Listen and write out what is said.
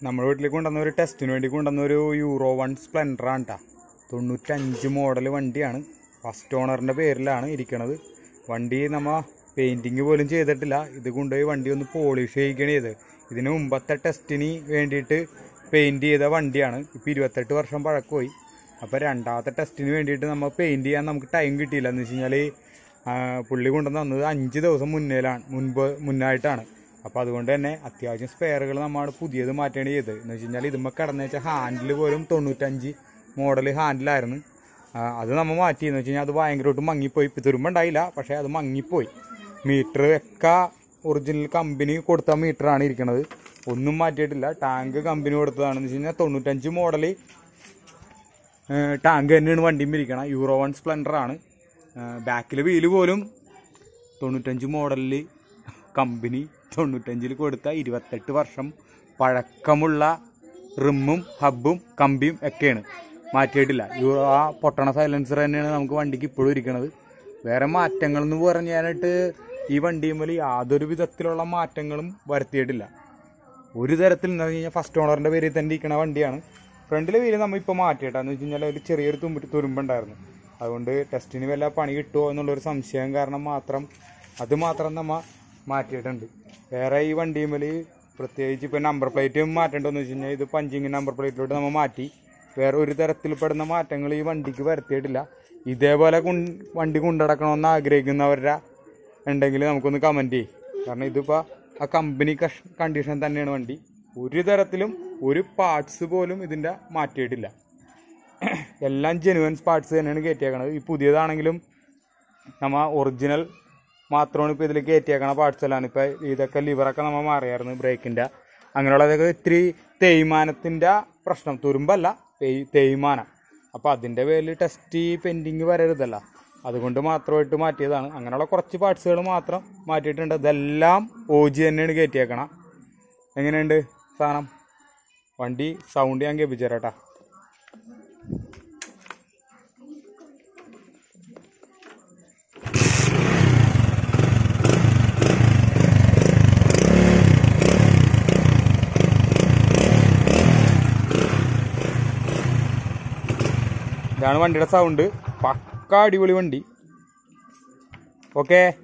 നമ്മുടെ വീട്ടിലേക്ക് കൊണ്ടുവന്ന ഒരു ടെസ്റ്റിന് വേണ്ടി കൊണ്ടുവന്ന ഒരു യൂറോ വൺ സ്പ്ലെൻഡർ ആണ് കേട്ടോ തൊണ്ണൂറ്റഞ്ച് മോഡൽ വണ്ടിയാണ് ഫസ്റ്റ് ഓണറിൻ്റെ പേരിലാണ് ഇരിക്കണത് വണ്ടി നമ്മ പെയിൻറ്റിങ് പോലും ചെയ്തിട്ടില്ല ഇത് കൊണ്ടുപോയി വണ്ടി ഒന്ന് പോളിഷ് ചെയ്യിക്കണേ ചെയ്ത് ഇതിന് മുമ്പത്തെ ടെസ്റ്റിന് വേണ്ടിയിട്ട് പെയിൻറ്റ് ചെയ്ത വണ്ടിയാണ് ഇപ്പോൾ ഇരുപത്തെട്ട് വർഷം പഴക്കമായി അപ്പോൾ രണ്ടാമത്തെ ടെസ്റ്റിന് വേണ്ടിയിട്ട് നമ്മൾ പെയിൻറ്റ് ചെയ്യാൻ നമുക്ക് ടൈം കിട്ടിയില്ല എന്ന് വെച്ച് കഴിഞ്ഞാൽ പുള്ളി കൊണ്ടുവന്ന് തന്നത് അഞ്ച് ദിവസം മുന്നേലാണ് മുൻപ് മുന്നായിട്ടാണ് അപ്പോൾ അതുകൊണ്ട് തന്നെ അത്യാവശ്യം സ്പെയറുകൾ നമ്മൾ പുതിയത് മാറ്റുകയാണ് ചെയ്തത് എന്ന് വെച്ച് കഴിഞ്ഞാൽ ഇതുമ്മ കിടന്നു വെച്ചാൽ ഹാൻഡിൽ പോലും തൊണ്ണൂറ്റഞ്ച് മോഡൽ ഹാൻഡിലായിരുന്നു ആ, അത് നമ്മൾ മാറ്റി എന്ന് വെച്ച് കഴിഞ്ഞാൽ അത് ഭയങ്കരമായിട്ട് മങ്ങിപ്പോയി ഇപ്പം തുരുമ്പ് ഉണ്ടായില്ല പക്ഷേ അത് മങ്ങിപ്പോയി മീറ്റർ ഒക്കെ ഒറിജിനൽ കമ്പനി കൊടുത്ത മീറ്ററാണ് ഇരിക്കുന്നത് ഒന്നും മാറ്റിയിട്ടില്ല ടാങ്ക് കമ്പനി കൊടുത്തതാണെന്ന് വെച്ച് കഴിഞ്ഞാൽ തൊണ്ണൂറ്റഞ്ച് മോഡൽ ടാങ്ക് തന്നെയാണ് വണ്ടിയും ഇരിക്കണം യൂറോ വൺ സ്പ്ലെൻഡർ ആണ് ബാക്കിൽ വീല് പോലും തൊണ്ണൂറ്റഞ്ച് മോഡലിൽ കമ്പനി തൊണ്ണൂറ്റഞ്ചിൽ കൊടുത്ത ഇരുപത്തെട്ട് വർഷം പഴക്കമുള്ള റിമ്മും ഹബും കമ്പിയും ഒക്കെയാണ് മാറ്റിയിട്ടില്ല യൂറോ ആ പൊട്ടണ സൈലൻസർ തന്നെയാണ് നമുക്ക് വണ്ടിക്ക് ഇപ്പോഴും ഇരിക്കുന്നത് വേറെ മാറ്റങ്ങൾ എന്ന് പറഞ്ഞാനായിട്ട് ഈ വണ്ടിയുമ്പോൾ യാതൊരു വിധത്തിലുള്ള മാറ്റങ്ങളും വരുത്തിയിട്ടില്ല ഒരു തരത്തിൽ എന്ന് പറഞ്ഞു കഴിഞ്ഞാൽ ഫസ്റ്റ് ഓണറിന്റെ പേരിൽ തന്നെ ഇരിക്കുന്ന വണ്ടിയാണ് ഫ്രണ്ടിലെ വീല് നമ്മൾ ഇപ്പോൾ മാറ്റിയിട്ടാന്ന് വെച്ച് കഴിഞ്ഞാൽ ഒരു ചെറിയൊരു തുമ്പ് തുരുമ്പുണ്ടായിരുന്നു അതുകൊണ്ട് ടെസ്റ്റിന് വല്ല പണി കിട്ടുമോ എന്നുള്ളൊരു സംശയം കാരണം മാത്രം അത് മാത്രം നമ്മ മാറ്റിയിട്ടുണ്ട് വേറെ ഈ വണ്ടിയുമ്മൽ പ്രത്യേകിച്ച് ഇപ്പോൾ നമ്പർ പ്ലേറ്റ് മാറ്റേണ്ടതെന്ന് വെച്ച് കഴിഞ്ഞാൽ ഇത് പഞ്ചിങ് നമ്പർ പ്ലേറ്റിലോട്ട് നമ്മൾ മാറ്റി വേറെ ഒരു തരത്തിൽ പെടുന്ന മാറ്റങ്ങൾ ഈ വണ്ടിക്ക് വരുത്തിയിട്ടില്ല ഇതേപോലെ കുൺ- വണ്ടി കൊണ്ടുനടക്കണമെന്ന് ആഗ്രഹിക്കുന്നവരുടെ ഉണ്ടെങ്കിൽ നമുക്കൊന്ന് കമൻറ്റ് ചെയ്യും കാരണം ഇതിപ്പോൾ ആ കമ്പനി കഷ് കണ്ടീഷൻ തന്നെയാണ് വണ്ടി ഒരു തരത്തിലും ഒരു പാർട്സ് പോലും ഇതിൻ്റെ മാറ്റിയിട്ടില്ല എല്ലാം ജെനുവൻ പാർട്സ് തന്നെയാണ് കയറ്റിയേക്കണത് ഈ പുതിയതാണെങ്കിലും നമ്മ ഒറിജിനൽ മാത്രമാണ് ഇപ്പോൾ ഇതിൽ കയറ്റിയേക്കണ പാർട്സ് എല്ലാം ഇപ്പോൾ ഇതൊക്കെ ലിവറൊക്കെ നമ്മൾ മാറിയായിരുന്നു ബ്രേക്കിൻ്റെ അങ്ങനെയുള്ളതൊക്കെ ഇത്തിരി തേയ്മാനത്തിൻ്റെ പ്രശ്നം തുരുമ്പല്ല തേയ് തേയ്മാനം അപ്പോൾ അതിൻ്റെ പേരിൽ ടെസ്റ്റ് പെൻഡിങ് വരരുതല്ല അതുകൊണ്ട് മാത്രമായിട്ട് മാറ്റിയതാണ് അങ്ങനെയുള്ള കുറച്ച് പാർട്സുകൾ മാത്രം മാറ്റിയിട്ടുണ്ട് ഇതെല്ലാം ഒ ജി തന്നെയാണ് കയറ്റിയേക്കണം എങ്ങനെയുണ്ട് സാധനം വണ്ടി സൗണ്ട് ഞാൻ കേൾപ്പിച്ചു തരാം കേട്ടോ ഇതാണ് വണ്ടിയുടെ സൗണ്ട് പക്ക അടിപൊളി വണ്ടി ഓക്കെ